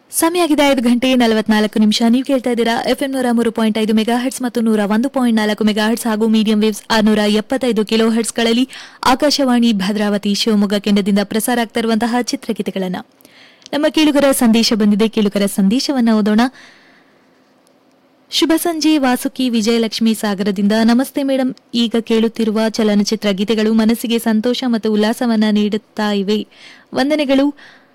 ಸಮಯ ಆಗಿದೆ ಐದು ಗಂಟೆ ನಲವತ್ನಾಲ್ಕು ನಿಮಿಷ ನೀವು ಕೇಳ್ತಾ ಇದ್ದೀರಾ ಎಫ್ಎಂ ನೂರ ಮೂರು ಪಾಯಿಂಟ್ ಐದು ಮೆಗಾ ಹರ್ಟ್ಸ್ ಮತ್ತು ನೂರ ಒಂದು ಪಾಯಿಂಟ್ ನಾಲ್ಕು ಮೆಗಾ ಹರ್ಟ್ಸ್ ಹಾಗೂ ಮೀಡಿಯಂ ವೇವ್ಸ್ ಆರ್ನೂರ ಎಪ್ಪತ್ತೈದು ಕಿಲೋ ಹರ್ಟ್ಸ್ಗಳಲ್ಲಿ ಆಕಾಶವಾಣಿ ಭದ್ರಾವತಿ ಶಿವಮೊಗ್ಗ ಕೇಂದ್ರದಿಂದ ಪ್ರಸಾರ ಆಗ್ತಾ ಇರುವಂತಹ ಚಿತ್ರಗೀತೆಗಳನ್ನು ನಮ್ಮ ಕೇಳುಗರ ಸಂದೇಶ ಬಂದಿದೆ ಕೇಳುಗರ ಸಂದೇಶವನ್ನು ಓದೋಣ ಶುಭ ಸಂಜೆ ವಾಸುಕಿ ವಿಜಯಲಕ್ಷ್ಮಿ ಸಾಗರದಿಂದ ನಮಸ್ತೆ ಮೇಡಂ ಈಗ ಕೇಳುತ್ತಿರುವ ಚಲನಚಿತ್ರ ಗೀತೆಗಳು ಮನಸ್ಸಿಗೆ ಸಂತೋಷ ಮತ್ತು ಉಲ್ಲಾಸವನ್ನ ನೀಡುತ್ತಾ ಇವೆ ವಂದನೆಗಳು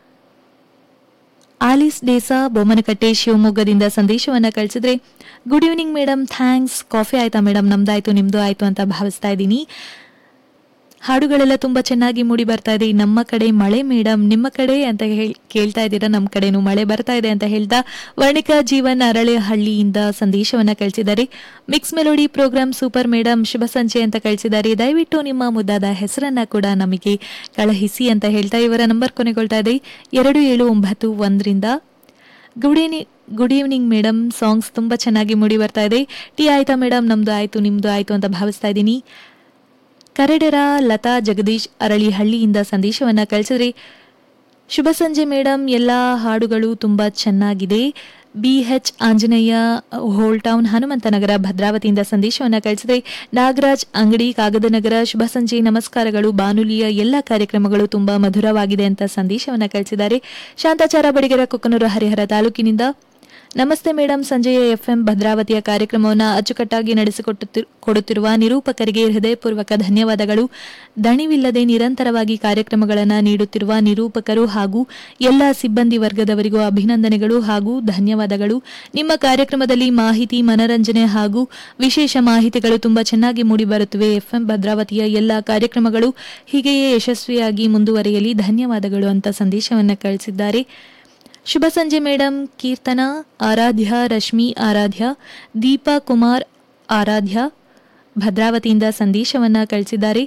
ಆಲಿಸ್ ಡೇಸಾ ಬೊಮ್ಮನಕಟ್ಟೆ ಶಿವಮೊಗ್ಗದಿಂದ ಸಂದೇಶವನ್ನ ಕಳಿಸಿದ್ರೆ good evening madam thanks coffee ಆಯ್ತಾ ಮೇಡಮ್ ನಮ್ದಾಯ್ತು ನಿಮ್ದು ಆಯ್ತು ಅಂತ ಭಾವಿಸ್ತಾ ಇದ್ದೀನಿ ಹಾಡುಗಳೆಲ್ಲ ತುಂಬಾ ಚೆನ್ನಾಗಿ ಮೂಡಿ ಬರ್ತಾ ಇದೆ ನಮ್ಮ ಕಡೆ ಮಳೆ ಮೇಡಮ್ ನಿಮ್ಮ ಕಡೆ ಅಂತ ಹೇಳ್- ಕೇಳ್ತಾ ಇದ್ದೀರಾ ನಮ್ಮ ಕಡೆನೂ ಮಳೆ ಬರ್ತಾ ಇದೆ ಅಂತ ಹೇಳ್ತಾ ವರ್ಣಿಕಾ ಜೀವನ್ ಅರಳೆಹಳ್ಳಿಯಿಂದ ಸಂದೇಶವನ್ನ ಕಳಿಸಿದ್ದಾರೆ mix melody programme super madam ಶುಭ ಸಂಜೆ ಅಂತ ಕಳಿಸಿದ್ದಾರೆ ದಯವಿಟ್ಟು ನಿಮ್ಮ ಮುದ್ದಾದ ಹೆಸರನ್ನ ಕೂಡ ನಮಗೆ ಕಳುಹಿಸಿ ಅಂತ ಹೇಳ್ತಾ ಇವರ ನಂಬರ್ ಕೊನೆಗೊಳ್ತಾ ಇದೆ ಎರಡು ಏಳು ಒಂಬತ್ತು ಒಂದರಿಂದ good evening good evening madam songs ತುಂಬ ಚೆನ್ನಾಗಿ ಮೂಡಿ ಬರ್ತಾ ಇದೆ ಟೀ ಆಯ್ತಾ ಮೇಡಮ್ ನಮ್ದು ಆಯ್ತು ನಿಮ್ದು ಆಯ್ತು ಅಂತ ಭಾವಿಸ್ತಾ ಇದ್ದೀನಿ ಕರಡೆರ ಲತಾ ಜಗದೀಶ್ ಅರಳಿಹಳ್ಳಿಯಿಂದ ಸಂದೇಶವನ್ನ ಕಳಿಸಿದ್ರೆ ಶುಭ ಸಂಜೆ ಮೇಡಮ್ ಎಲ್ಲ ಹಾಡುಗಳು ತುಂಬ ಚೆನ್ನಾಗಿದೆ B H Anjaneya old town Hanumanthanagara ಭದ್ರಾವತಿಯಿಂದ ಸಂದೇಶವನ್ನ ಕಳಿಸಿದೆ ನಾಗರಾಜ್ ಅಂಗಡಿ ಕಾಗದನಗರ ಶುಭ ಸಂಜೆ ನಮಸ್ಕಾರಗಳು ಬಾನುಲಿಯ ಎಲ್ಲ ಕಾರ್ಯಕ್ರಮಗಳು ತುಂಬಾ ಮಧುರವಾಗಿದೆ ಅಂತ ಸಂದೇಶವನ್ನ ಕಳಿಸಿದ್ದಾರೆ ಶಾಂತಾಚಾರ ಬಡಿಗೆರ ಕುಕ್ಕನೂರು ಹರಿಹರ ತಾಲೂಕಿನಿಂದ ನಮಸ್ತೆ ಮೇಡಮ್ ಸಂಜೆಯ ಎಫ್ಎಂ ಭದ್ರಾವತಿಯ ಕಾರ್ಯಕ್ರಮವನ್ನು ಅಚ್ಚುಕಟ್ಟಾಗಿ ನಡೆಸಿಕೊಟ್ಟು ಕೊಡುತ್ತಿರುವ ನಿರೂಪಕರಿಗೆ ಹೃದಯಪೂರ್ವಕ ಧನ್ಯವಾದಗಳು ದಣಿವಿಲ್ಲದೆ ನಿರಂತರವಾಗಿ ಕಾರ್ಯಕ್ರಮಗಳನ್ನು ನೀಡುತ್ತಿರುವ ನಿರೂಪಕರು ಹಾಗೂ ಎಲ್ಲ ಸಿಬ್ಬಂದಿ ವರ್ಗದವರಿಗೂ ಅಭಿನಂದನೆಗಳು ಹಾಗೂ ಧನ್ಯವಾದಗಳು ನಿಮ್ಮ ಕಾರ್ಯಕ್ರಮದಲ್ಲಿ ಮಾಹಿತಿ ಮನರಂಜನೆ ಹಾಗೂ ವಿಶೇಷ ಮಾಹಿತಿಗಳು ತುಂಬಾ ಚೆನ್ನಾಗಿ ಮೂಡಿಬರುತ್ತಿವೆ ಎಫ್ಎಂ ಭದ್ರಾವತಿಯ ಎಲ್ಲ ಕಾರ್ಯಕ್ರಮಗಳು ಹೀಗೆಯೇ ಯಶಸ್ವಿಯಾಗಿ ಮುಂದುವರಿಯಲಿ ಧನ್ಯವಾದಗಳು ಅಂತ ಸಂದೇಶವನ್ನು ಕಳಿಸಿದ್ದಾರೆ ಶುಭ ಸಂಜೆ ಮೇಡಮ್ ಕೀರ್ತನ ಆರಾಧ್ಯ ರಶ್ಮಿ ಆರಾಧ್ಯ ದೀಪಾ ಕುಮಾರ್ ಆರಾಧ್ಯ ಭದ್ರಾವತಿಯಿಂದ ಸಂದೇಶವನ್ನ ಕಳಿಸಿದ್ದಾರೆ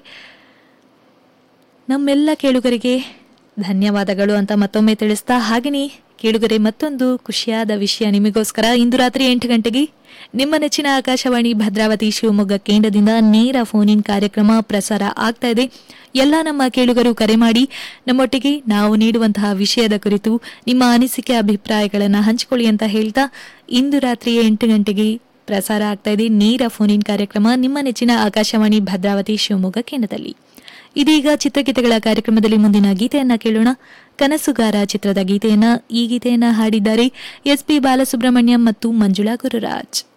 ನಮ್ಮೆಲ್ಲ ಕೇಳುಗರಿಗೆ ಧನ್ಯವಾದಗಳು ಅಂತ ಮತ್ತೊಮ್ಮೆ ತಿಳಿಸ್ತಾ ಹಾಗೆಯೇ ಕೇಳುಗರೆ ಮತ್ತೊಂದು ಖುಷಿಯಾದ ವಿಷಯ ನಿಮಗೋಸ್ಕರ ಇಂದು ರಾತ್ರಿ ಎಂಟು ಗಂಟೆಗೆ ನಿಮ್ಮ ನೆಚ್ಚಿನ ಆಕಾಶವಾಣಿ ಭದ್ರಾವತಿ ಶಿವಮೊಗ್ಗ ಕೇಂದ್ರದಿಂದ ನೇರ ಫೋನ್ ಇನ್ ಕಾರ್ಯಕ್ರಮ ಪ್ರಸಾರ ಆಗ್ತಾ ಇದೆ ಎಲ್ಲ ನಮ್ಮ ಕೇಳುಗರು ಕರೆ ಮಾಡಿ ನಮ್ಮೊಟ್ಟಿಗೆ ನಾವು ನೀಡುವಂತಹ ವಿಷಯದ ಕುರಿತು ನಿಮ್ಮ ಅನಿಸಿಕೆ ಅಭಿಪ್ರಾಯಗಳನ್ನು ಹಂಚಿಕೊಳ್ಳಿ ಅಂತ ಹೇಳ್ತಾ ಇಂದು ರಾತ್ರಿ ಎಂಟು ಗಂಟೆಗೆ ಪ್ರಸಾರ ಆಗ್ತಾ ಇದೆ ನೇರ ಫೋನ್ ಇನ್ ಕಾರ್ಯಕ್ರಮ ನಿಮ್ಮ ನೆಚ್ಚಿನ ಆಕಾಶವಾಣಿ ಭದ್ರಾವತಿ ಶಿವಮೊಗ್ಗ ಕೇಂದ್ರದಲ್ಲಿ ಇದೀಗ ಚಿತ್ರಗೀತೆಗಳ ಕಾರ್ಯಕ್ರಮದಲ್ಲಿ ಮುಂದಿನ ಗೀತೆಯನ್ನ ಕೇಳೋಣ ಕನಸುಗಾರ ಚಿತ್ರದ ಗೀತೆಯನ್ನ ಈ ಗೀತೆಯನ್ನ ಹಾಡಿದ್ದಾರೆ ಎಸ್ ಪಿ ಬಾಲಸುಬ್ರಹ್ಮಣ್ಯಂ ಮತ್ತು ಮಂಜುಳಾ ಗುರುರಾಜ್